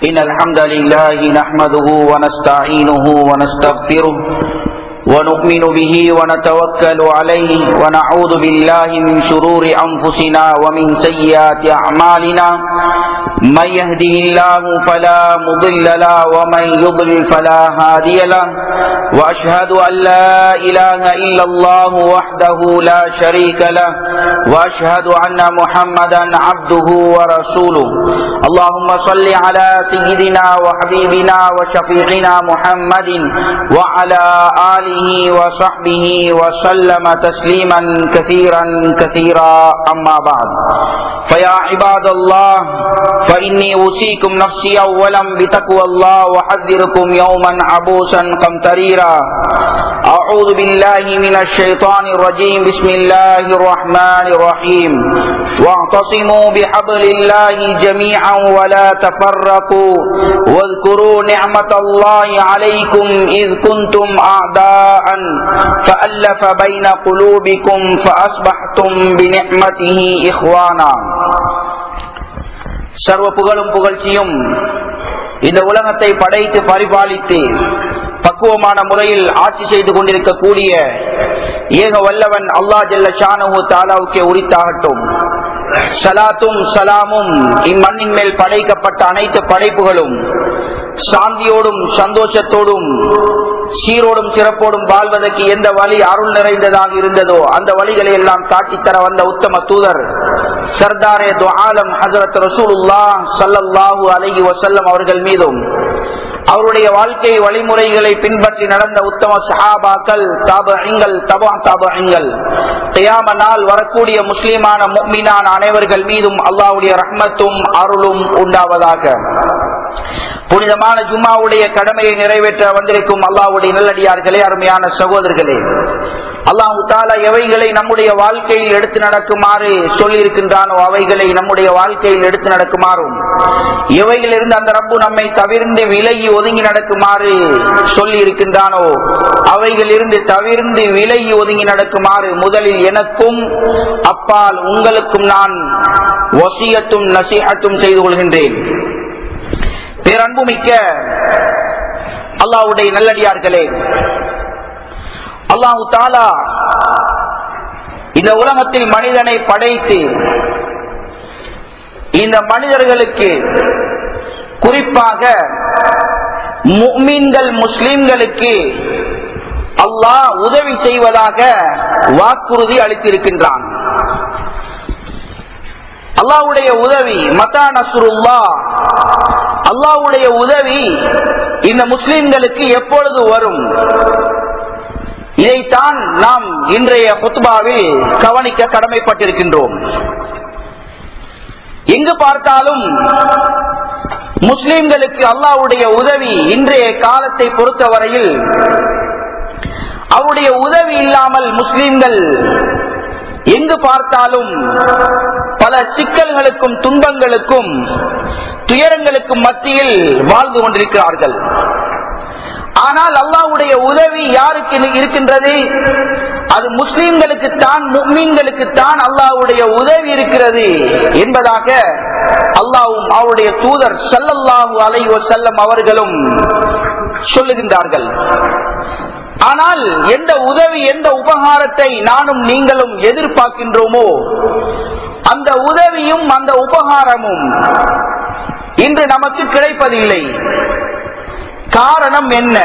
إن الحمد لله نحمده ونستعينه ونستغفره ونؤمن به ونتوكل عليه ونعوذ بالله من شرور أنفسنا ومن سيئات أعمالنا من يهده الله فلا مضل له ومن يضلل فلا هادي له وأشهد أن لا إله إلا الله وحده لا شريك له وأشهد أن محمدا عبده ورسوله اللهم صل على سيدنا وحبيبنا وشفيعنا محمد وعلى آله وصحبه وسلم تسليما كثيرا كثيرا أما بعد فيا عباد الله فإني أوصيكم نفسي أولا بتقوى الله وحذركم يوما عبوسا قمطريرا أعوذ بالله من الشيطان الرجيم بسم الله الرحمن الرحيم واعتصموا بحبل الله جميعا ولا تفرقوا واذكروا نعمة الله عليكم إذ كنتم أعداء فألف بين قلوبكم فأصبحتم بنعمته إخوانا சர்வ புகழும் புகழ்ச்சியும் இந்த உலகத்தை படைத்து பரிபாலித்து பக்குவமான முறையில் ஆட்சி செய்து கொண்டிருக்கக்கூடிய ஏக வல்லவன் அல்லா ஜல்ல ஷானு தாலாவுக்கே உரித்தாகட்டும் சலாத்தும் சலாமும் இம்மண்ணின் மேல் படைக்கப்பட்ட அனைத்து படைப்புகளும் சாந்தியோடும் சந்தோஷத்தோடும் சீரோடும் சிறப்போடும் வாழ்வதற்கு எந்த வழி அருள் நிறைந்ததாக இருந்ததோ அந்த வழிகளை எல்லாம் காட்டித்தர வந்த உத்தம தூதர் சர்தாரே துஆலம் ஹசரத் ரசூலுல்லா சல்லல்லாஹு அலஹி வசல்லம் அவர்கள் மீதும் அவருடைய வாழ்க்கை வழிமுறைகளை பின்பற்றி நடந்த உத்தம சஹாபாக்கள் தாபங்கள் தபா தாபங்கள் தியாம நாள் வரக்கூடிய முஸ்லிமான முக்மினான அனைவர்கள் மீதும் அல்லாவுடைய ரஹ்மத்தும் அருளும் உண்டாவதாக புனிதமான ஜும்மாவுடைய கடமையை நிறைவேற்ற வந்திருக்கும் அல்லாவுடைய நல்லடியார்களே அருமையான சகோதரர்களே அல்லாஹு தாலா எவைகளை நம்முடைய வாழ்க்கையில் எடுத்து நடக்குமாறு சொல்லி இருக்கின்றானோ அவைகளை நம்முடைய வாழ்க்கையில் எடுத்து நடக்குமாறும் எவைகளிலிருந்து அந்த ரப்பு நம்மை தவிர்ந்து விலகி ஒதுங்கி நடக்குமாறு சொல்லி இருக்கின்றானோ அவைகளிலிருந்து தவிர்ந்து விலகி ஒதுங்கி நடக்குமாறு முதலில் எனக்கும் அப்பால் உங்களுக்கும் நான் வசியத்தும் நசிஹத்தும் செய்து கொள்கின்றேன் பேரன்புமிக்க அல்லாவுடைய நல்லடியார்களே அல்லாஹு தாலா இந்த உலகத்தில் மனிதனை படைத்து இந்த மனிதர்களுக்கு குறிப்பாக முக்மீன்கள் முஸ்லிம்களுக்கு அல்லாஹ் உதவி செய்வதாக வாக்குறுதி அளித்திருக்கின்றான் அல்லாவுடைய உதவி மதா நசுருல்லா அல்லாவுடைய உதவி இந்த முஸ்லிம்களுக்கு எப்பொழுது வரும் இதைத்தான் நாம் இன்றைய புத்பாவில் கவனிக்க கடமைப்பட்டிருக்கின்றோம் எங்கு பார்த்தாலும் முஸ்லிம்களுக்கு அல்லாவுடைய உதவி இன்றைய காலத்தை பொறுத்தவரையில் அவருடைய உதவி இல்லாமல் முஸ்லிம்கள் எங்கு பார்த்தாலும் பல சிக்கல்களுக்கும் துன்பங்களுக்கும் துயரங்களுக்கும் மத்தியில் வாழ்ந்து கொண்டிருக்கிறார்கள் ஆனால் அல்லாவுடைய உதவி யாருக்கு இருக்கின்றது அது முஸ்லிம்களுக்கு தான் முக்மீன்களுக்கு தான் அல்லாவுடைய உதவி இருக்கிறது என்பதாக அல்லாவும் அவருடைய தூதர் சல்லல்லாஹு அலைவ செல்லம் அவர்களும் சொல்லுகின்றார்கள் ஆனால் எந்த உதவி எந்த உபகாரத்தை நானும் நீங்களும் எதிர்பார்க்கின்றோமோ அந்த உதவியும் அந்த உபகாரமும் இன்று நமக்கு கிடைப்பதில்லை காரணம் என்ன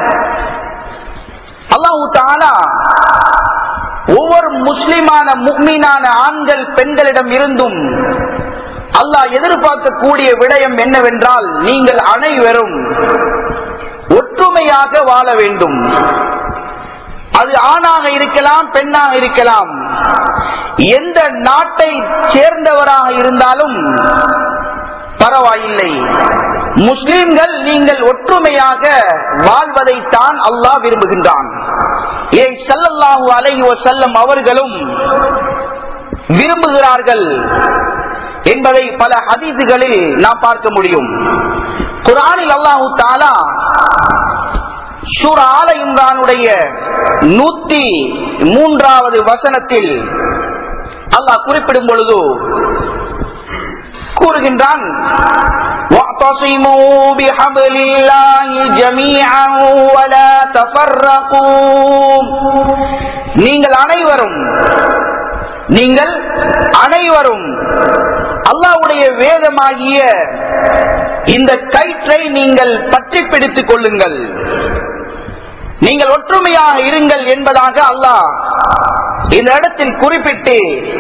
அல்லாஹு தாலா ஒவ்வொரு முஸ்லிமான முக்மீனான ஆண்கள் பெண்களிடம் இருந்தும் அல்லாஹ் எதிர்பார்க்கக்கூடிய விடயம் என்னவென்றால் நீங்கள் அனைவரும் ஒற்றுமையாக வாழ வேண்டும் அது ஆணாக இருக்கலாம் பெண்ணாக இருக்கலாம் எந்த நாட்டை சேர்ந்தவராக இருந்தாலும் பரவாயில்லை முஸ்லிம்கள் நீங்கள் ஒற்றுமையாக வாழ்வதைத்தான் அல்லாஹ் விரும்புகின்றான் ஏன் சல்லல்லாஹு அலைஹி வசல்லம் அவர்களும் விரும்புகிறார்கள் என்பதை பல ஹதீசுகளில் நாம் பார்க்க முடியும் குரானில் அல்லாஹு தாலா சூர ஆல இம்ரானுடைய நூத்தி மூன்றாவது வசனத்தில் அல்லாஹ் குறிப்பிடும் பொழுது கூறுகின்றான் واعتصموا بحبل الله جميعا ولا تفرقوا நீங்கள் அனைவரும் நீங்கள் அனைவரும் அல்லாஹ்வுடைய வேதமாகிய இந்த கயிற்றை நீங்கள் பற்றி பிடித்துக் கொள்ளுங்கள் நீங்கள் ஒற்றுமையாக இருங்கள் என்பதாக அல்லாஹ் இந்த இடத்தில் குறிப்பிட்டு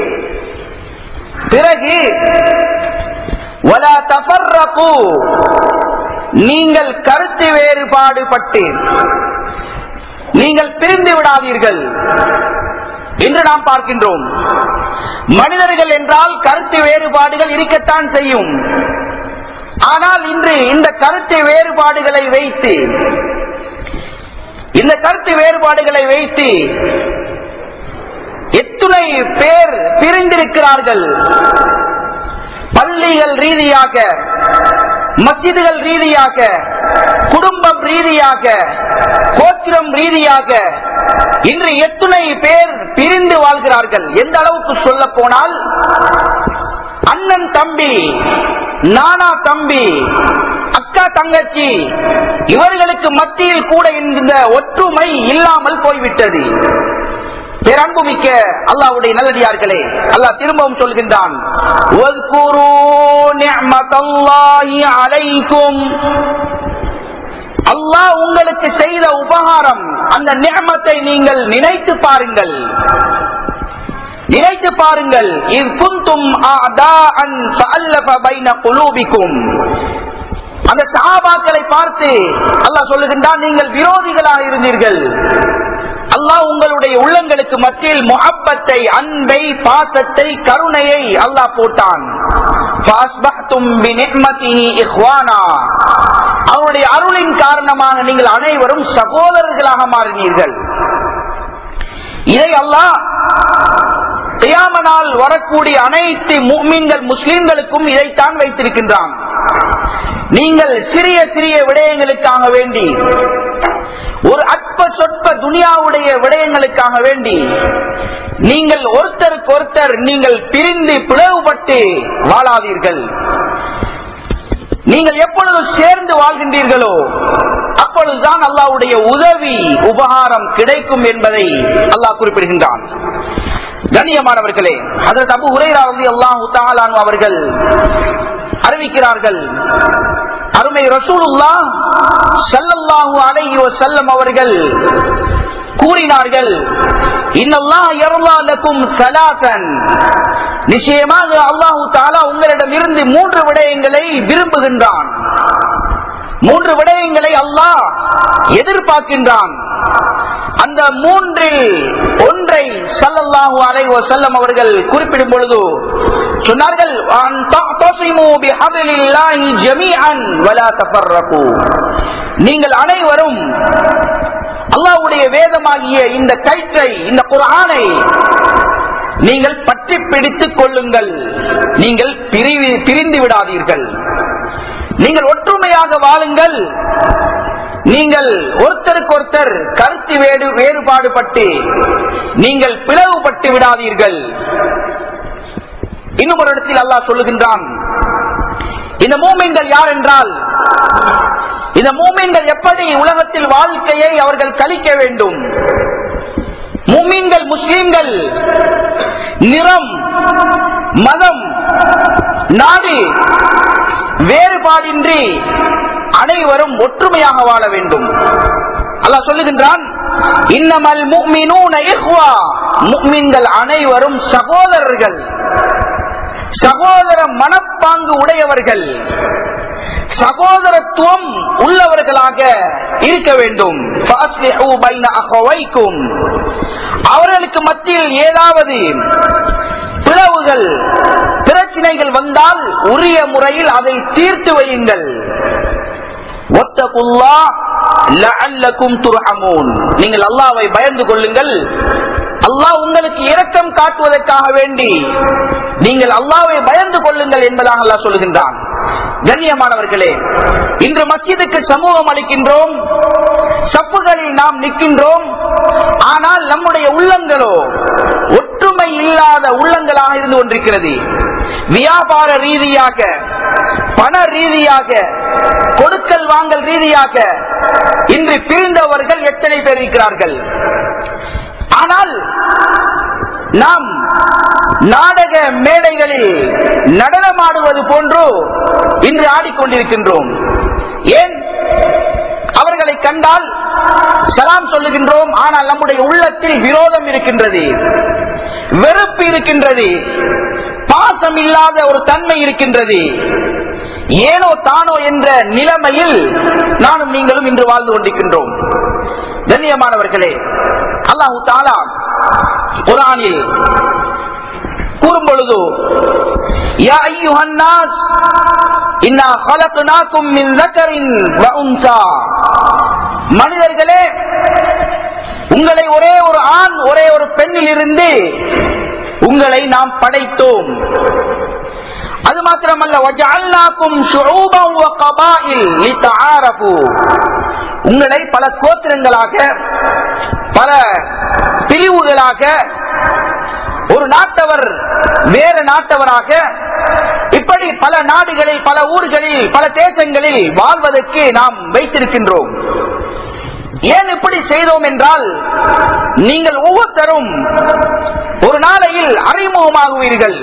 பிறகு வலா தஃபர்ரகு நீங்கள் கருத்து வேறுபாடு பட்டு நீங்கள் பிரிந்து விடாதீர்கள் என்று நாம் பார்க்கின்றோம் மனிதர்கள் என்றால் கருத்து வேறுபாடுகள் இருக்கத்தான் செய்யும் ஆனால் இன்று இந்த கருத்து வேறுபாடுகளை வைத்து இந்த கருத்து வேறுபாடுகளை வைத்து எத்துணை பேர் பிரிந்திருக்கிறார்கள் பள்ளிகள் ரீதியாக மஸ்ஜிதுகள் ரீதியாக குடும்பம் ரீதியாக கோத்திரம் ரீதியாக இன்று எத்துணை பேர் பிரிந்து வாழ்கிறார்கள் எந்த அளவுக்கு சொல்ல போனால் அண்ணன் தம்பி நானா தம்பி அக்கா தங்கச்சி இவர்களுக்கு மத்தியில் கூட இந்த ஒற்றுமை இல்லாமல் போய்விட்டது பேரன்புமிக்க அல்லாவுடைய நல்லடியார்களே அல்லாஹ் திரும்பவும் சொல்கின்றான் அல்லாஹ் உங்களுக்கு செய்த உபகாரம் அந்த நியமத்தை நீங்கள் நினைத்து பாருங்கள் நினைத்து பாருங்கள் இது குந்தும் குலூபிக்கும் அந்த சஹாபாக்களை பார்த்து அல்லாஹ் சொல்லுகின்றான் நீங்கள் விரோதிகளாக இருந்தீர்கள் அல்லாஹ் உங்களுடைய உள்ளங்களுக்கு மத்தியில் முகப்பத்தை அன்பை பாசத்தை கருணையை அல்லாஹ் போட்டான் அவருடைய அருளின் காரணமாக நீங்கள் அனைவரும் சகோதரர்களாக மாறினீர்கள் இதை அல்லாஹ் தியாமனால் வரக்கூடிய அனைத்து முக்மீன்கள் முஸ்லிம்களுக்கும் இதைத்தான் வைத்திருக்கின்றான் நீங்கள் சிறிய சிறிய விடயங்களுக்காக வேண்டி ஒரு அற்ப சொற்ப துனியாவுடைய விடயங்களுக்காக வேண்டி நீங்கள் ஒருத்தருக்கு ஒருத்தர் நீங்கள் பிரிந்து பிளவுபட்டு வாழாதீர்கள் நீங்கள் எப்பொழுது சேர்ந்து வாழ்கின்றீர்களோ அப்பொழுதுதான் அல்லாவுடைய உதவி உபகாரம் கிடைக்கும் என்பதை அல்லாஹ் குறிப்பிடுகின்றான் கண்ணியமானவர்களே அதற்கு அபு உரையாவது அல்லாஹு தாலானு அவர்கள் அறிவிக்கிறார்கள் அருமை ரசூலுல்லா சல்லல்லாஹு அலைஹி வஸல்லம் அவர்கள் கூறினார்கள் இன்னல்லாஹ் யர்லா லக்கும் ஸலாத்தன் நிச்சயமாக அல்லாஹு தஆலா உங்களிடம் இருந்து மூன்று விடயங்களை விரும்புகின்றான் மூன்று விடயங்களை அல்லாஹ் எதிர்பார்க்கின்றான் அந்த மூன்றில் ஒன்றை சல்லல்லாஹு அலைஹி வஸல்லம் அவர்கள் குறிப்பிடும் பொழுது சொன்னார்கள் "அன் தஅ்தஸிமு பிஹப்லில்லாஹி ஜமீஅன் வலா தஃபர்ரகு." நீங்கள் அனைவரும் அல்லாஹ்வுடைய வேதமாகிய இந்த கயிற்றை இந்த குர்ஆனை நீங்கள் பற்றி பிடித்துக் கொள்ளுங்கள் நீங்கள் பிரிவி- பிரிந்து விடாதீர்கள் நீங்கள் ஒற்றுமையாக வாழுங்கள் நீங்கள் ஒருத்தருக்கு ஒருத்தர் கருத்து வேறு வேறுபாடு பட்டு நீங்கள் பிளவுபட்டு விடாதீர்கள் இன்னும் ஒரு இடத்தில் அல்லாஹ் சொல்லுகின்றான் இந்த மூமின்கள் யார் என்றால் இந்த மூமின்கள் எப்படி உலகத்தில் வாழ்க்கையை அவர்கள் கழிக்க வேண்டும் மூமின்கள் முஸ்லிம்கள் நிறம் மதம் நாடு வேறுபாடின்றி அனைவரும் ஒற்றுமையாக வாழ வேண்டும் அல்லாஹ் சொல்லுகின்றான் இன்னமல் முஃமினூன இஹ்வா முஃமின்கள் அனைவரும் சகோதரர்கள் சகோதர மனப்பாங்கு உடையவர்கள் சகோதரத்துவம் உள்ளவர்களாக இருக்க வேண்டும் فَأَصْلِحُوا بَيْنَ أَخَوَيْكُمْ. அவர்களுக்கு மத்தியில் ஏதாவது பிளவுகள் பிரச்சனைகள் வந்தால் உரிய முறையில் அதை தீர்த்து வையுங்கள் ஒத்தகுல்லா லஅல்லக்கும் துர்ஹமூன். நீங்கள் அல்லாவை பயந்து கொள்ளுங்கள் அல்லாஹ் உங்களுக்கு இரக்கம் காட்டுவதற்காக வேண்டி நீங்கள் அல்லாவை பயந்து கொள்ளுங்கள் என்பதாக அல்லாஹ் சொல்லுகின்றான் கண்ணியமானவர்களே இன்று மஸ்ஜிதுக்கு சமூகம் அளிக்கின்றோம் சப்புகளில் நாம் நிற்கின்றோம் ஆனால் நம்முடைய உள்ளங்களோ ஒற்றுமை இல்லாத உள்ளங்களாக இருந்து கொண்டிருக்கிறது வியாபார ரீதியாக பண ரீதியாக கொடுக்கல் வாங்கல் ரீதியாக இன்று பிரிந்தவர்கள் எத்தனை பேர் இருக்கிறார்கள் ஆனால் நாம் நாடக மேடைகளில் நடனமாடுவது போன்று இன்று ஆடிக்கொண்டிருக்கின்றோம் ஏன் அவர்களை கண்டால் சலாம் சொல்லுகின்றோம் ஆனால் நம்முடைய உள்ளத்தில் விரோதம் இருக்கின்றது வெறுப்பு இருக்கின்றது பாசம் இல்லாத ஒரு தன்மை இருக்கின்றது ஏனோ தானோ என்ற நிலைமையில் நானும் நீங்களும் இன்று வாழ்ந்து கொண்டிருக்கின்றோம் கண்ணியமானவர்களே அல்லாஹு தாலா குரானில் கூறும் பொழுது யா ஐயுஹன் நாஸ் இன்னா خلقناكم من ذكر وانثى மனிதர்களே உங்களை ஒரே ஒரு ஆண் ஒரே ஒரு பெண்ணில் இருந்து உங்களை நாம் படைத்தோம் அது மாத்திரமல்ல வஜஅல்னாக்கும் ஷுஊபன் வ கபாயில் லிதஆரஃபு உங்களை பல கோத்திரங்களாக பல பிரிவுகளாக ஒரு நாட்டவர் வேறு நாட்டவராக இப்படி பல நாடுகளில் பல ஊர்களில் பல தேசங்களில் வாழ்வதற்கு நாம் வைத்திருக்கின்றோம் ஏன் இப்படி செய்தோம் என்றால் நீங்கள் ஒவ்வொருத்தரும் ஒரு நாளையில் அறிமுகமாகுவீர்கள்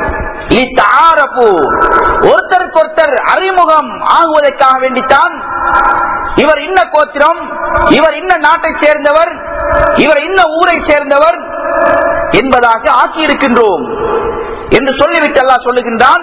ஒருத்தருக்கு ஒருத்தர் அறிமுகம் ஆகுவதற்காக வேண்டித்தான் இவர் இன்ன கோத்திரம் இவர் இன்ன நாட்டை சேர்ந்தவர் இவர் இன்ன ஊரை சேர்ந்தவர் என்பதாக ஆக்கியிருக்கின்றோம் என்று சொல்லிவிட்டு அல்லாஹ் சொல்லுகின்றான்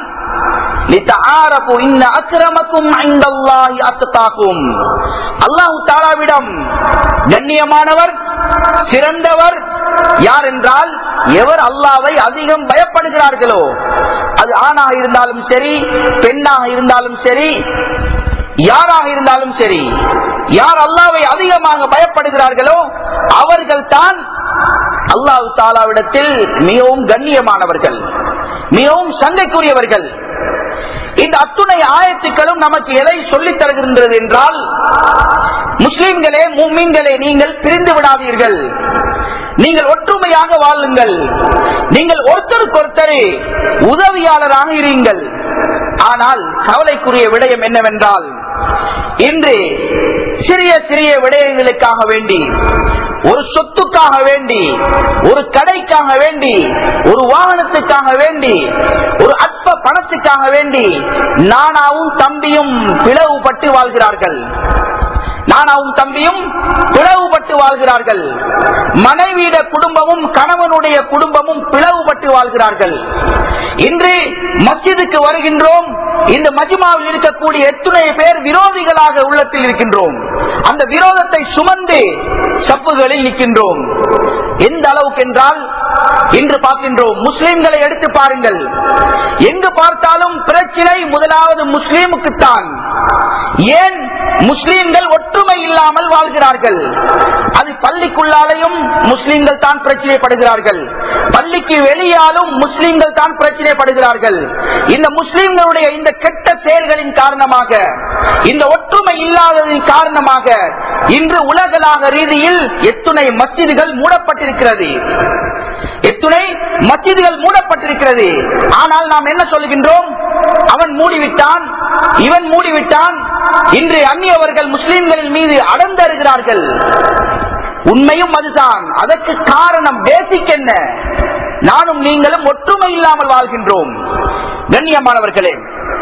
அல்லாஹு தாலாவிடம் கண்ணியமானவர் சிறந்தவர் யார் என்றால் எவர் அல்லாவை அதிகம் பயப்படுகிறார்களோ அது ஆணாக இருந்தாலும் சரி பெண்ணாக இருந்தாலும் சரி யாராக இருந்தாலும் சரி யார் அல்லாவை அதிகமாக பயப்படுகிறார்களோ அவர்கள் தான் அல்லாஹு தாலாவிடத்தில் மிகவும் கண்ணியமானவர்கள் மிகவும் சங்கைக்குரியவர்கள் இந்த அத்துணை ஆயத்துக்களும் நமக்கு எதை சொல்லித் தருகின்றது என்றால் முஸ்லிம்களே மும்மீன்களே நீங்கள் பிரிந்து விடாதீர்கள் நீங்கள் ஒற்றுமையாக வாழுங்கள் நீங்கள் ஒருத்தருக்கு ஒருத்தர் உதவியாளராக இருங்கள் ஆனால் கவலைக்குரிய விடயம் என்னவென்றால் இன்று சிறிய சிறிய விடயங்களுக்காக வேண்டி ஒரு சொத்துக்காக வேண்டி ஒரு கடைக்காக வேண்டி ஒரு வாகனத்துக்காக வேண்டி ஒரு அற்ப பணத்துக்காக வேண்டி நானாவும் தம்பியும் பிளவுபட்டு வாழ்கிறார்கள் நானாவும் தம்பியும் பிளவுபட்டு வாழ்கிறார்கள் மனைவியிட குடும்பமும் கணவனுடைய குடும்பமும் பிளவுபட்டு வாழ்கிறார்கள் இன்று மஸ்ஜிதுக்கு வருகின்றோம் இந்த மஜ்மாவில் இருக்கக்கூடிய எத்தனை பேர் விரோதிகளாக உள்ளத்தில் இருக்கின்றோம் அந்த விரோதத்தை சுமந்து சப்புகளில் நிற்கின்றோம் எந்த அளவுக்கு என்றால் இன்று பார்க்கின்றோம் முஸ்லிம்களை எடுத்து பாருங்கள் எங்கு பார்த்தாலும் பிரச்சனை முதலாவது முஸ்லீமுக்குத்தான் ஏன் முஸ்லீம்கள் ஒற்றுமை இல்லாமல் வாழ்கிறார்கள் அது பள்ளிக்குள்ளாலையும் முஸ்லீம்கள் தான் பிரச்சனைப்படுகிறார்கள் பள்ளிக்கு வெளியாலும் முஸ்லீம்கள் தான் பிரச்சனைப்படுகிறார்கள் இந்த முஸ்லீம்களுடைய இந்த கெட்ட செயல்களின் காரணமாக இந்த ஒற்றுமை இல்லாததின் காரணமாக இன்று உலகளாக ரீதியில் எத்துணை மஸ்ஜிதுகள் மூடப்பட்டிருக்கிறது எத்துணை மஸ்ஜிதுகள் மூடப்பட்டிருக்கிறது ஆனால் நாம் என்ன சொல்கின்றோம் அவன் மூடிவிட்டான் இவன் மூடிவிட்டான் இன்று அந்நியவர்கள் முஸ்லிம்களின் மீது அடர்ந்தருகிறார்கள் உண்மையும் அதுதான் அதற்கு காரணம் பேசிக் என்ன நானும் நீங்களும் ஒற்றுமை இல்லாமல் வாழ்கின்றோம் கண்ணியமானவர்களே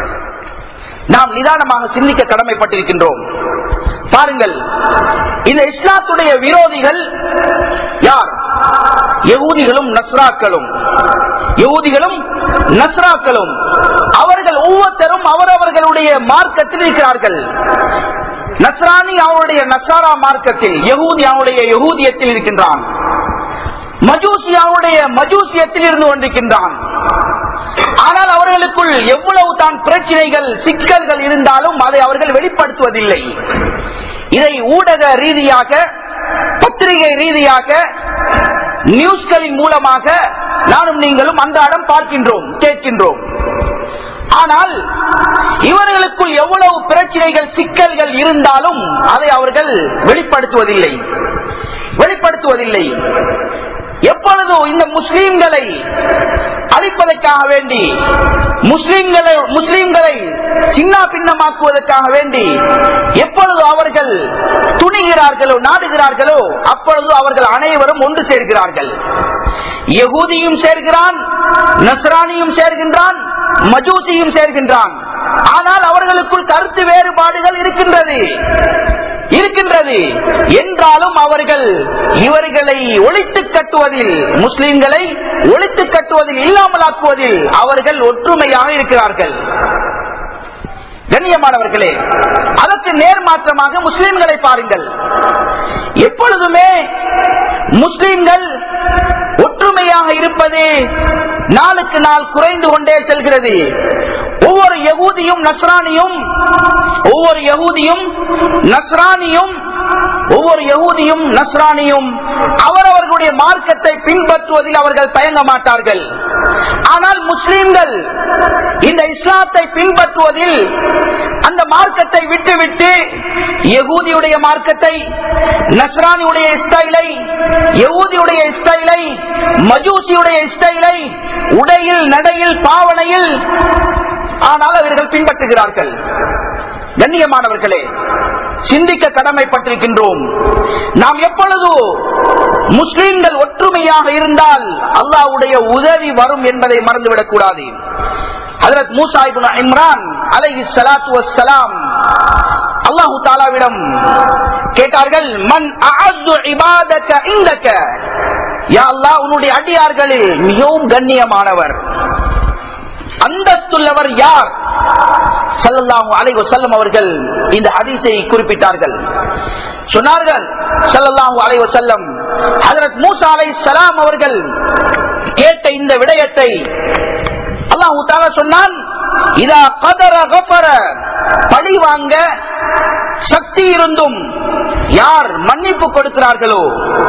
நாம் நிதானமாக சிந்திக்க கடமைப்பட்டிருக்கின்றோம் பாருங்கள் இந்த இஸ்லாத்துடைய விரோதிகள் யார் யகூதிகளும் நஸ்ராக்களும் யகூதிகளும் நஸ்ராக்களும் அவர்கள் ஒவ்வொருத்தரும் அவரவர்களுடைய மார்க்கத்தில் இருக்கிறார்கள் நஸ்ரானி அவருடைய நசாரா மார்க்கத்தில் யகூதி அவருடைய யகூதியத்தில் இருக்கின்றான் மஜூசி அவருடைய மஜூசியத்தில் இருந்து கொண்டிருக்கின்றான் ஆனால் அவர்களுக்குள் எவ்வளவு தான் பிரச்சனைகள் சிக்கல்கள் இருந்தாலும் அதை அவர்கள் வெளிப்படுத்துவதில்லை இதை ஊடக ரீதியாக பத்திரிகை ரீதியாக நியூஸ்களின் மூலமாக நானும் நீங்களும் அன்றாடம் பார்க்கின்றோம் கேட்கின்றோம் ஆனால் இவர்களுக்குள் எவ்வளவு பிரச்சனைகள் சிக்கல்கள் இருந்தாலும் அதை அவர்கள் வெளிப்படுத்துவதில்லை வெளிப்படுத்துவதில்லை எப்பொழுது இந்த முஸ்லீம்களை அழிப்பதற்காக வேண்டி முஸ்லிம்களை முஸ்லிம்களை சின்ன பின்னமாக்குவதற்காக வேண்டி எப்பொழுது அவர்கள் துணிகிறார்களோ நாடுகிறார்களோ அப்பொழுது அவர்கள் அனைவரும் ஒன்று சேர்கிறார்கள் யகூதியும் சேர்கிறான் நஸ்ரானியும் சேர்கின்றான் மஜூசியும் சேர்கின்றான் ஆனால் அவர்களுக்குள் கருத்து வேறுபாடுகள் இருக்கின்றது இருக்கின்றது என்றாலும் அவர்கள் இவர்களை ஒழித்து கட்டுவதில் முஸ்லிம்களை ஒழித்து கட்டுவதில் இல்லாமலாக்குவதில் அவர்கள் ஒற்றுமையாக இருக்கிறார்கள் கண்ணியமானவர்களே அதற்கு நேர்மாற்றமாக முஸ்லிம்களை பாருங்கள் எப்பொழுதுமே முஸ்லிம்கள் ஒற்றுமையாக இருப்பது நாளுக்கு நாள் குறைந்து கொண்டே செல்கிறது ஒவ்வொரு யகூதியும் நஸ்ரானியும் ஒவ்வொரு யகூதியும் நஸ்ரானியும் ஒவ்வொரு யகூதியும் நஸ்ரானியும் அவரவர்களுடைய மார்க்கத்தை பின்பற்றுவதில் அவர்கள் தயங்க மாட்டார்கள் ஆனால் முஸ்லிம்கள் இந்த இஸ்லாத்தை பின்பற்றுவதில் அந்த மார்க்கத்தை விட்டுவிட்டு யகூதியுடைய மார்க்கத்தை நஸ்ரானியுடைய ஸ்டைலை யகூதியுடைய ஸ்டைலை மஜூசியுடைய ஸ்டைலை உடையில் நடையில் பாவனையில் ஆனால் அவர்கள் பின்பற்றுகிறார்கள் கண்ணியமானவர்களே சிந்திக்க கடமைப்பட்டிருக்கின்றோம் நாம் எப்பொழுது முஸ்லிம்கள் ஒற்றுமையாக இருந்தால் அல்லாவுடைய உதவி வரும் என்பதை மறந்துவிடக் கூடாது ஹதரத் மூசா இப்னு இம்ரான் அலைஹி ஸலாத்து வஸ்ஸலாம் அல்லாஹு தாலாவிடம் கேட்டார்கள் மன் அஅது இபாதக இந்தக யா அல்லாஹ் உன்னுடைய அடியார்களில் மிகவும் கண்ணியமானவர் அந்தஸ்துள்ளவர் யார் சல்லல்லாஹு அலைஹி வஸல்லம் அவர்கள் இந்த ஹதீஸை குறிப்பிட்டார்கள் சொன்னார்கள் சல்லல்லாஹு அலைஹி வஸல்லம் ஹஜரத் மூசா அலைஹிஸ்ஸலாம் அவர்கள் கேட்ட இந்த விடயத்தை அல்லாஹு தாலா சொன்னான் இதா கதர கஃபர பழி வாங்க சக்தி இருந்தும் யார் மன்னிப்பு கொடுக்கிறார்களோ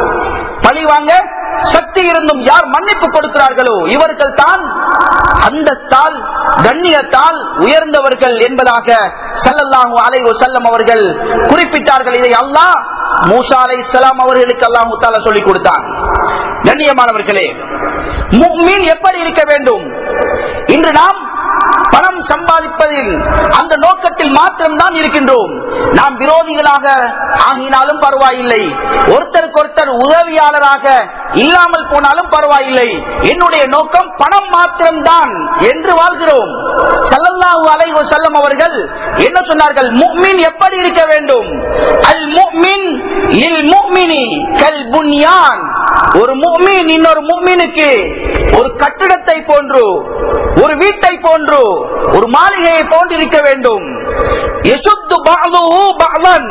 பழி வாங்க சக்தி இருந்தும் யார் மன்னிப்பு கொடுக்கிறார்களோ இவர்கள் தான் அந்தஸ்தால் கண்ணியத்தால் உயர்ந்தவர்கள் என்பதாக சல்லல்லாஹு அலைஹி வஸல்லம் அவர்கள் குறிப்பிட்டார்கள் இதை அல்லாஹ் மூசா அலைஹிஸ்ஸலாம் அவர்களுக்கு அல்லாஹ் தாலா சொல்லிக் கொடுத்தான் கண்ணியமானவர்களே முக்மீன் எப்படி இருக்க வேண்டும் இன்று நாம் பணம் சம்பாதிப்பதில் அந்த நோக்கத்தில் மாத்திரம்தான் இருக்கின்றோம் நாம் விரோதிகளாக ஆகினாலும் பரவாயில்லை ஒருத்தருக்கு ஒருத்தர் உதவியாளராக இல்லாமல் போனாலும் பரவாயில்லை என்னுடைய நோக்கம் பணம் மாத்திரம்தான் என்று வாழ்கிறோம் சல்லல்லாஹு அலைஹி வஸல்லம் அவர்கள் என்ன சொன்னார்கள் முக்மின் எப்படி இருக்க வேண்டும் அல் முக்மின் லில் முக்மினி கல் புன்யான் ஒரு முக்மின் இன்னொரு முக்மினுக்கு ஒரு கட்டிடத்தை போன்று ஒரு வீட்டை போன்று ஒரு மாளிகையை போன்று இருக்க வேண்டும் யசுத்து பஅதுஹு பஅதன்.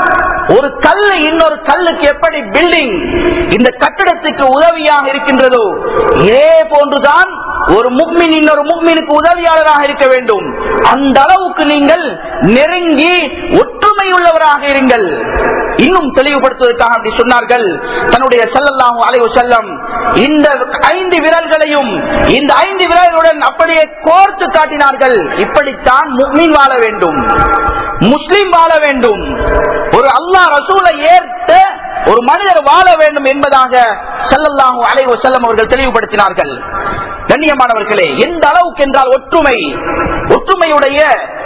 ஒரு கல்லு இன்னொரு கல்லுக்கு எப்படி பில்டிங் இந்த கட்டிடத்துக்கு உதவியாக இருக்கின்றதோ இதே போன்றுதான் ஒரு முக்மின் இன்னொரு முக்மினுக்கு உதவியாளராக இருக்க வேண்டும் அந்த அளவுக்கு நீங்கள் நெருங்கி ஒற்றுமை உள்ளவராக இருங்கள் இன்னும் தெளிவுபடுத்துவதற்காக அப்படி சொன்னார்கள் தன்னுடைய செல்லல்லாம் அலைவு செல்லம் இந்த ஐந்து விரல்களையும் இந்த ஐந்து விரல்களுடன் அப்படியே கோர்த்து காட்டினார்கள் இப்படித்தான் முக்மீன் வாழ வேண்டும் முஸ்லிம் வாழ வேண்டும் ஒரு அல்லாஹ் ரசூலை ஏற்ற ஒரு மனிதர் வாழ வேண்டும் என்பதாக செல்லல்லாஹு அலைவு செல்லம் அவர்கள் தெளிவுபடுத்தினார்கள் கண்ணியமானவர்களே எந்த அளவுக்கு என்றால் ஒற்றுமை ஒற்றுமையுடைய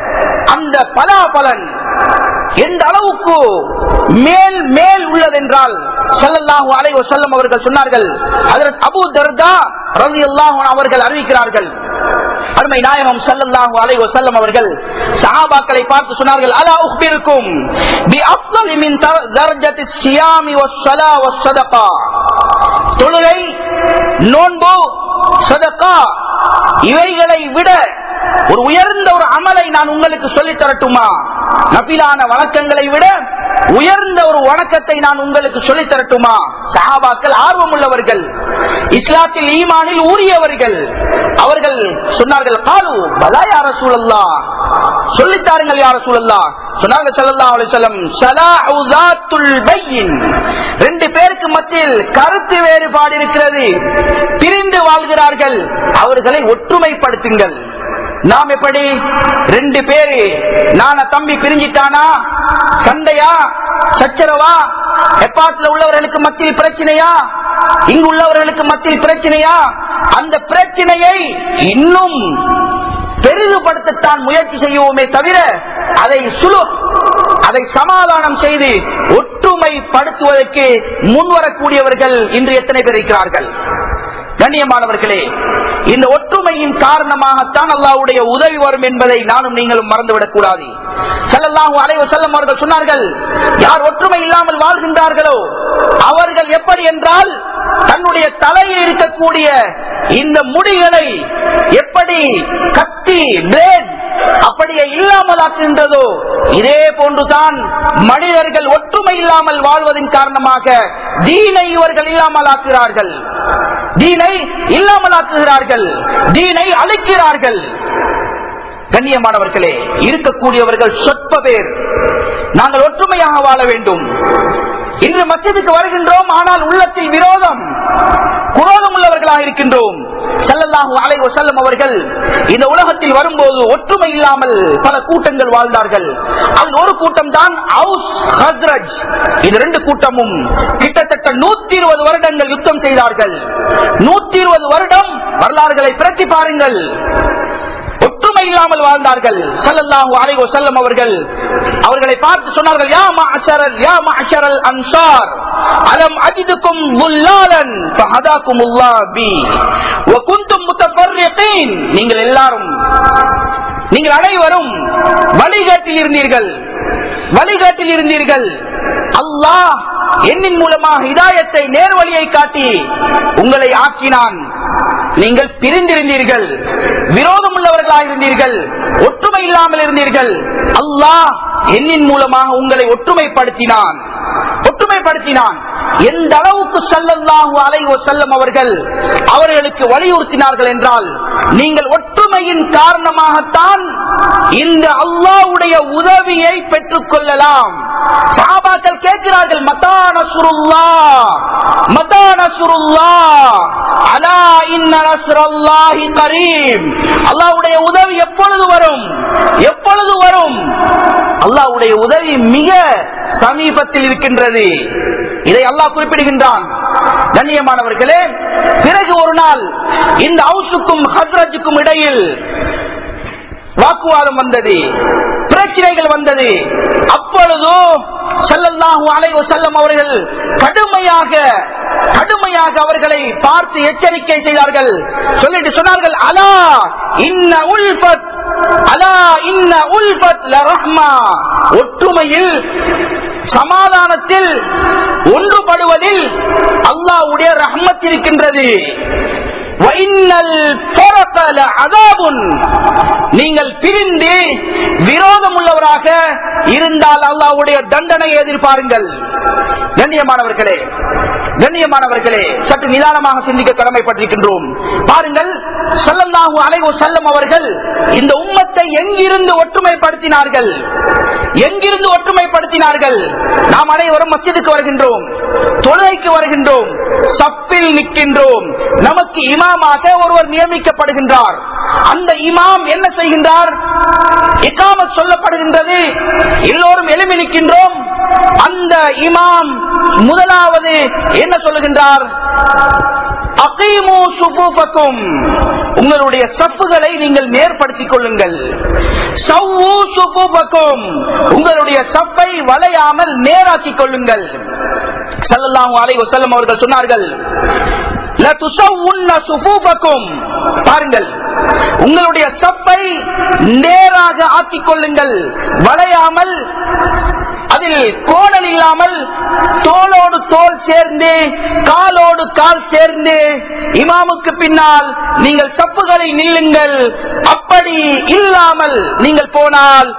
அந்த பலாபலன் எந்த அளவுக்கு மேல் மேல் உள்ளதென்றால் ஸல்லல்லாஹு அலைஹி வஸல்லம் அவர்கள் சொன்னார்கள் ஹஜ்ரத் அபூ தர்தா ரலியல்லாஹு அன்ஹு அவர்கள் அறிவிக்கிறார்கள் அருமை நாயகம் ஸல்லல்லாஹு அலைஹி வஸல்லம் அவர்கள் சஹாபாக்களை பார்த்து சொன்னார்கள் அலா உக்பிருக்கும் பி அஃதலி மின் தர்ஜத்தி ஸியாமி வஸ்ஸலா வஸ்ஸதகா தொழுகை நோன்பு சதகா இவைகளை விட ஒரு உயர்ந்த ஒரு அமலை நான் உங்களுக்கு சொல்லித் தரட்டுமா நபிலான வணக்கங்களை விட உயர்ந்த ஒரு வணக்கத்தை நான் உங்களுக்கு சொல்லித் தரட்டுமா சஹாபாக்கள் ஆர்வம் உள்ளவர்கள் இஸ்லாத்தில் ஈமானில் ஊறியவர்கள் அவர்கள் சொன்னார்கள் காலு பலா யார சூழல்லா சொல்லித்தாருங்கள் யார சூழல்லா சொன்னார்கள் ஸல்லல்லாஹு அலைஹி வஸல்லம் ஸலாஹு ஸாத்துல் பையின் ரெண்டு பேருக்கு மத்தியில் கருத்து வேறுபாடு இருக்கிறது பிரிந்து வாழ்கிறார்கள் அவர்களை ஒற்றுமைப்படுத்துங்கள் நாம் எப்படி ரெண்டு பேரு நான தம்பி பிரிஞ்சிட்டானா சண்டையா சச்சரவா எப்பாட்டில் உள்ளவர்களுக்கு மத்தியில் பிரச்சனையா இங்கு உள்ளவர்களுக்கு மத்தியில் பிரச்சனையா அந்த பிரச்சனையை இன்னும் பெரிதுபடுத்தத்தான் முயற்சி செய்வோமே தவிர அதை சுலு அதை சமாதானம் செய்து ஒற்றுமைப்படுத்துவதற்கு முன்வரக்கூடியவர்கள் இன்று எத்தனை பேர் இருக்கிறார்கள் கண்ணியமானவர்களே இந்த ஒற்றுமையின் காரணமாகத்தான் அல்லாவுடைய உதவி வரும் என்பதை நானும் நீங்களும் மறந்துவிடக் கூடாது செல்லல்லாஹு அலைவ செல்லம் அவர்கள் சொன்னார்கள் யார் ஒற்றுமை இல்லாமல் வாழ்கின்றார்களோ அவர்கள் எப்படி என்றால் தன்னுடைய தலையில் இருக்கக்கூடிய இந்த முடிகளை எப்படி கத்தி பிளேட் அப்படியே இல்லாமல் ஆக்குகின்றதோ இதே போன்றுதான் மனிதர்கள் ஒற்றுமை இல்லாமல் வாழ்வதன் காரணமாக தீனை இவர்கள் இல்லாமல் ஆக்குகிறார்கள் தீனை இல்லாமல் ஆக்குகிறார்கள் தீனை அழைக்கிறார்கள் கண்ணியமானவர்களே இருக்கக்கூடியவர்கள் சொற்ப பேர் நாங்கள் ஒற்றுமையாக வாழ வேண்டும் இன்று மத்தியதுக்கு வருகின்றோம் ஆனால் உள்ளத்தில் விரோதம் குரோதம் உள்ளவர்களாக இருக்கின்றோம் செல்லல்லாஹு அலை செல்லும் அவர்கள் இந்த உலகத்தில் வரும்போது ஒற்றுமை இல்லாமல் பல கூட்டங்கள் வாழ்ந்தார்கள் அதில் ஒரு கூட்டம் தான் இந்த ரெண்டு கூட்டமும் கிட்டத்தட்ட நூத்தி இருபது வருடங்கள் யுத்தம் செய்தார்கள் நூத்தி இருபது வருடம் வரலாறுகளை பிரட்டி பாருங்கள் ஒற்றுமை இல்லாமல் வாழ்ந்தார்கள் சல்லல்லாஹு அலைஹி வஸல்லம் அவர்கள் அவர்களை பார்த்து சொன்னார்கள் யா மஅஷரல் யா மஅஷரல் அன்சார் அலம் அஜிதுக்கும் துல்லாலன் ஃபஹதாகுமுல்லாஹ் பி வ குன்தும் முத்தஃபர்ரிகீன் நீங்கள் எல்லாரும் நீங்கள் அனைவரும் வழிகாட்டில் இருந்தீர்கள் வழிகாட்டில் இருந்தீர்கள் அல்லாஹ் என்னின் மூலமாக இதாயத்தை நேர்வழியை காட்டி உங்களை ஆக்கினான் நீங்கள் பிரிந்திருந்தீர்கள் விரோதம் உள்ளவர்களாக இருந்தீர்கள் ஒற்றுமை இல்லாமல் இருந்தீர்கள் அல்லாஹ் என்னின் மூலமாக உங்களை ஒற்றுமைப்படுத்தினான் ஒற்றுமைப்படுத்தினான் எந்த அளவுக்கு செல்லல்லாஹு அலைவோ செல்லம் அவர்கள் அவர்களுக்கு வலியுறுத்தினார்கள் என்றால் நீங்கள் ஒற்றுமையின் காரணமாகத்தான் இந்த அல்லாவுடைய உதவியை பெற்றுக் கொள்ளலாம் சாபாக்கள் கேட்கிறார்கள் மதான சுருல்லா மதான சுருல்லா அலா இன்ன நஸ்ரல்லாஹி கரீம் அல்லாஹ்வுடைய உதவி எப்பொழுது வரும் எப்பொழுது வரும் அல்லாஹ்வுடைய உதவி மிக சமீபத்தில் இருக்கின்றது இதை அல்லாஹ் குறிப்பிடுகின்றான் கண்ணியமானவர்களே பிறகு ஒரு நாள் இந்த ஹவுசுக்கும் ஹஸ்ரஜுக்கும் இடையில் வாக்குவாதம் வந்தது பிரச்சனைகள் வந்தது அப்பொழுதோ செல்லல்லாஹு அலைவ செல்லம் அவர்கள் கடுமையாக கடுமையாக அவர்களை பார்த்து எச்சரிக்கை செய்தார்கள் சொல்லிட்டு சொன்னார்கள் அலா இன்ன உல்பத் அலா இன்ன உல்பத் லரஹ்மா ஒற்றுமையில் சமாதானத்தில் ஒன்றுபடுவதில் அல்லாவுடைய ரஹ்மத் இருக்கின்றது நீங்கள் பிரிந்து விரோதம் உள்ளவராக இருந்தால் அல்லாவுடைய தண்டனை எதிர்பாருங்கள் கண்ணியமானவர்களே கண்ணியமானவர்களே சற்று நிதானமாக சிந்திக்க கடமைப்பட்டிருக்கின்றோம் பாருங்கள் சொல்லல்லாஹு அலைவோ செல்லம் அவர்கள் இந்த உம்மத்தை எங்கிருந்து ஒற்றுமைப்படுத்தினார்கள் எங்கிருந்து ஒற்றுமைப்படுத்தினார்கள் நாம் அனைவரும் மஸ்ஜிதுக்கு வருகின்றோம் தொழுகைக்கு வருகின்றோம் சப்பில் நிற்கின்றோம் நமக்கு இமாமாக ஒருவர் நியமிக்கப்படுகின்றார் அந்த இமாம் என்ன செய்கின்றார் இக்காம சொல்லப்படுகின்றது எல்லோரும் எழுமி நிற்கின்றோம் அந்த இமாம் முதலாவது என்ன சொல்லுகின்றார் அகீமு சுபூபக்கும் உங்களுடைய சப்புகளை நீங்கள் நேர்படுத்திக் கொள்ளுங்கள் சவ்வு சுபூபக்கும் உங்களுடைய சப்பை வளையாமல் நேராக்கிக் கொள்ளுங்கள் சல்லல்லாஹு அலைஹி வஸல்லம் அவர்கள் சொன்னார்கள் லதுஸவ்வுன்ன சுபூபக்கும் பாருங்கள் உங்களுடைய சப்பை நேராக ஆக்கிக் கொள்ளுங்கள் வளையாமல் அதில் கோடல் இல்லாமல் தோளோடு தோல் சேர்ந்து காலோடு கால் சேர்ந்து இமாமுக்கு பின்னால் நீங்கள் சப்புகளை நில்லுங்கள் அப்படி இல்லாமல் நீங்கள் போனால்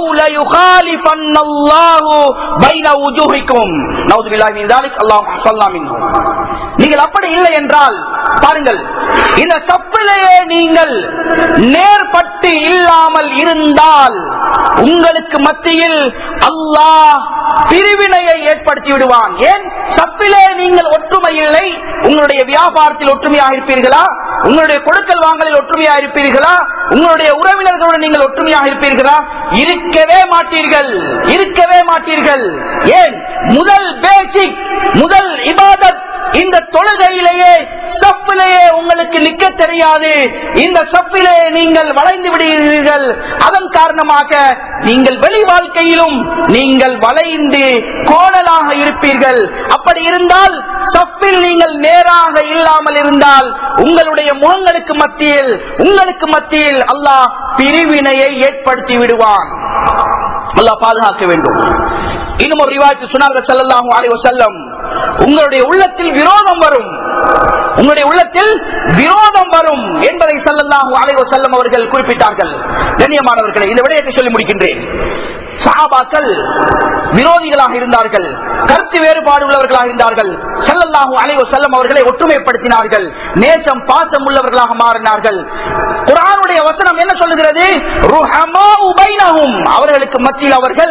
நீங்கள் அப்படி இல்லை என்றால் பாருங்கள் இந்த சப்பிலேயே நீங்கள் நேர்பட்டு இல்லாமல் இருந்தால் உங்களுக்கு மத்தியில் அல்லாஹ் பிரிவினையை ஏற்படுத்தி விடுவான் ஏன் சப்பிலே நீங்கள் ஒற்றுமை இல்லை உங்களுடைய வியாபாரத்தில் ஒற்றுமையாக இருப்பீர்களா உங்களுடைய கொடுக்கல் வாங்கலில் ஒற்றுமையாக இருப்பீர்களா உங்களுடைய உறவினர்களுடன் நீங்கள் ஒற்றுமையாக இருப்பீர்களா இருக்கவே மாட்டீர்கள் இருக்கவே மாட்டீர்கள் ஏன் முதல் பேசிக் முதல் இபாதத் இந்த தொழுகையிலேயே சப்பிலேயே உங்களுக்கு நிக்க தெரியாது இந்த சப்பிலே நீங்கள் வளைந்து விடுகிறீர்கள் அதன் காரணமாக நீங்கள் வெளி வாழ்க்கையிலும் நீங்கள் வளைந்து கோணலாக இருப்பீர்கள் அப்படி இருந்தால் சப்பில் நீங்கள் நேராக இல்லாமல் இருந்தால் உங்களுடைய முகங்களுக்கு மத்தியில் உங்களுக்கு மத்தியில் அல்லாஹ் பிரிவினையை ஏற்படுத்தி விடுவான் அல்லாஹ் பாதுகாக்க வேண்டும் இன்னும் ஒரு ரிவாயத்து சொன்னார்கள் ஸல்லல்லாஹு அலைஹி வஸல்லம் உங்களுடைய உள்ளத்தில் விரோதம் வரும் உங்களுடைய உள்ளத்தில் விரோதம் வரும் என்பதை ஸல்லல்லாஹு அலைஹி வஸல்லம் அவர்கள் குறிப்பிட்டார்கள் கண்ணியமானவர்களை இந்த விடயத்தை சொல்லி முடிக்கின்றேன் சஹாபாக்கள் விரோதிகளாக இருந்தார்கள் கருத்து வேறுபாடு உள்ளவர்களாக இருந்தார்கள் ஸல்லல்லாஹு அலைஹி வஸல்லம் அவர்களை ஒற்றுமைப்படுத்தினார்கள் நேசம் பாசம் உள்ளவர்களாக மாறினார்கள் குர்ஆனுடைய வசனம் என்ன சொல்லுகிறது ருஹமாஉ பைனஹும் அவர்களுக்கு மத்தியில் அவர்கள்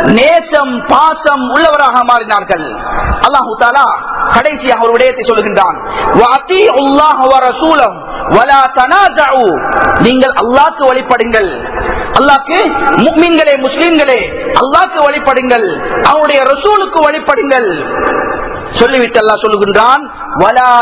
நேசம் பாசம் உள்ளவராக மாறினார்கள் அல்லாஹு தாலா கடைசியாக ஒரு விடயத்தை சொல்லுகின்றான் வஅதீஉல்லாஹ வ ரசூலஹு வலா தனாஸஉ நீங்கள் அல்லாஹ்க்கு வழிபடுங்கள் அல்லாஹ்க்கு முக்மீன்களே முஸ்லிம்களே அல்லாஹ்க்கு வழிபடுங்கள் அவருடைய ரசூலுக்கு வழிபடுங்கள் சொல்லிவிட்டு அல்லாஹ் சொல்லுகின்றான் வலா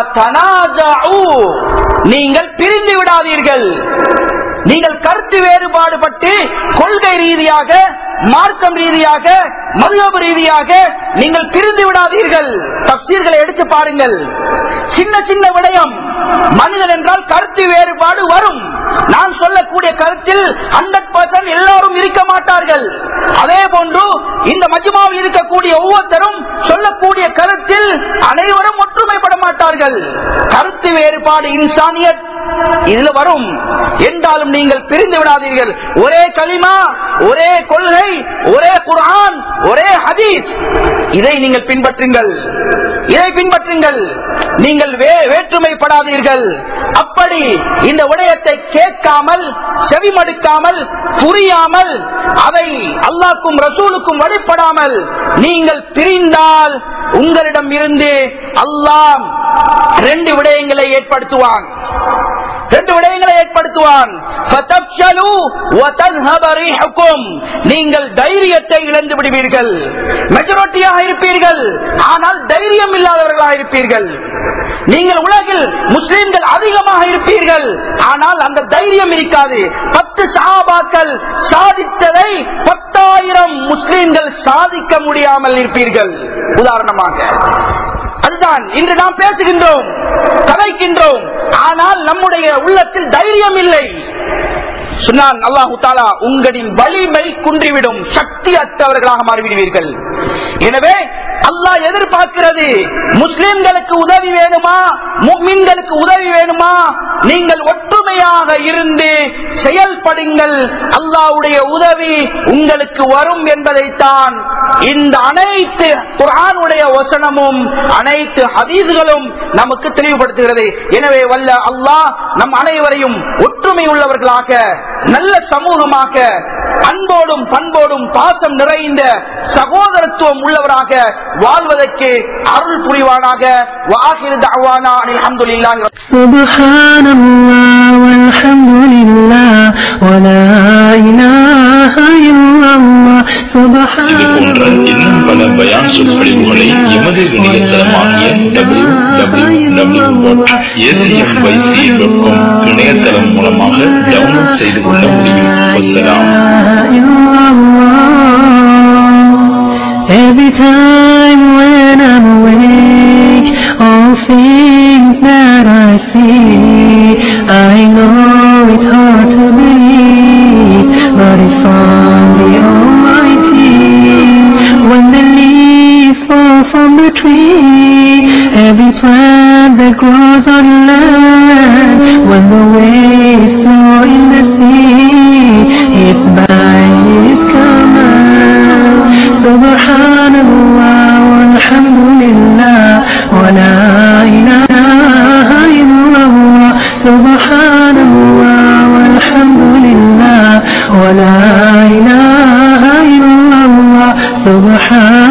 தனாஸஉ நீங்கள் பிரிந்து விடாதீர்கள் நீங்கள் கருத்து வேறுபாடுபட்டு கொள்கை ரீதியாக மார்க்கம் ரீதியாக மதுகபு ரீதியாக நீங்கள் பிரிந்து விடாதீர்கள் தப்சீர்களை எடுத்து பாருங்கள் சின்ன சின்ன விடயம் மனிதன் என்றால் கருத்து வேறுபாடு வரும் நான் சொல்லக்கூடிய கருத்தில் ஹண்ட்ரட் பர்சன்ட் எல்லாரும் இருக்க மாட்டார்கள் அதே போன்று இந்த மஜ்மாவில் இருக்கக்கூடிய ஒவ்வொருத்தரும் சொல்லக்கூடிய கருத்தில் அனைவரும் ஒற்றுமைப்பட மாட்டார்கள் கருத்து வேறுபாடு இன்சானியத் இதுல வரும் என்றாலும் நீங்கள் பிரிந்து விடாதீர்கள் ஒரே களிமா ஒரே கொள்கை ஒரே குர்ஆன் ஒரே ஹதீஸ் இதை நீங்கள் பின்பற்றுங்கள் இதை பின்பற்றுங்கள் நீங்கள் வே- வேற்றுமைப்படாதீர்கள் அப்படி இந்த விடயத்தை கேட்காமல் செவிமடுக்காமல் புரியாமல் அதை அல்லாஹ்க்கும் ரசூலுக்கும் வழிபடாமல் நீங்கள் பிரிந்தால் உங்களிடம் இருந்து அல்லாஹ் ரெண்டு விடயங்களை ஏற்படுத்துவான் ரெண்டு விடயங்களை ஏற்படுத்துவான் فَتَفْشَلُوا وَتَذْهَبَ رِيحُكُمْ. நீங்கள் தைரியத்தை இழந்து விடுவீர்கள் மெஜாரிட்டியாக இருப்பீர்கள் ஆனால் தைரியம் இல்லாதவர்களாக இருப்பீர்கள் நீங்கள் உலகில் முஸ்லிம்கள் அதிகமாக இருப்பீர்கள் ஆனால் அந்த தைரியம் இருக்காது பத்து சஹாபாக்கள் சாதித்ததை பத்தாயிரம் முஸ்லிம்கள் சாதிக்க முடியாமல் இருப்பீர்கள் உதாரணமாக அதுதான் இன்று நாம் பேசுகின்றோம் கதைக்கின்றோம் ஆனால் நம்முடைய உள்ளத்தில் தைரியம் இல்லை சொன்னான் அல்லாஹு தாலா உங்களின் வலிமை குன்றிவிடும் சக்தி அற்றவர்களாக மாறிவிடுவீர்கள் எனவே அல்லாஹ் எதிர்பார்க்கிறது முஸ்லிம்களுக்கு உதவி வேணுமா முக்மின்களுக்கு உதவி வேணுமா நீங்கள் ஒற்றுமையாக இருந்து செயல்படுங்கள் அல்லாஹ்வுடைய உதவி உங்களுக்கு வரும் என்பதைத்தான் இந்த அனைத்து குர்ஆனுடைய வசனமும் அனைத்து ஹதீஸ்களும் நமக்கு தெளிவுபடுத்துகிறது எனவே வல்ல அல்லாஹ் நம் அனைவரையும் ஒற்றுமை உள்ளவர்களாக நல்ல சமூகமாக அன்போடும் பண்போடும் பாசம் நிறைந்த சகோதரத்துவம் உள்ளவராக வாழ்வதற்கு அருள் புரிவானாக வாஹிர் தஅவானா அனில் ஹம்துலில்லாஹி سبحان الله والحمد لله ولا إله إلا الله இது سبحان போன்ற இன்னும் பல பயான் சொற்பொழிவுகளை எமது இணையதளமாகிய W W W dot A C M Y C dot com இணையதளம் மூலமாக டவுன்லோட் செய்து கொள்ள முடியும் வசலாம் Every time when I'm awake, all things that I see, I know it's hard to believe, but it's from the Almighty. When the leaves fall from the tree, every plant that grows on land, when the waves flow in the sea, it's by His command. سبحان الله والحمد لله ولا إله إلا الله سبحان الله والحمد لله ولا إله إلا الله سبحان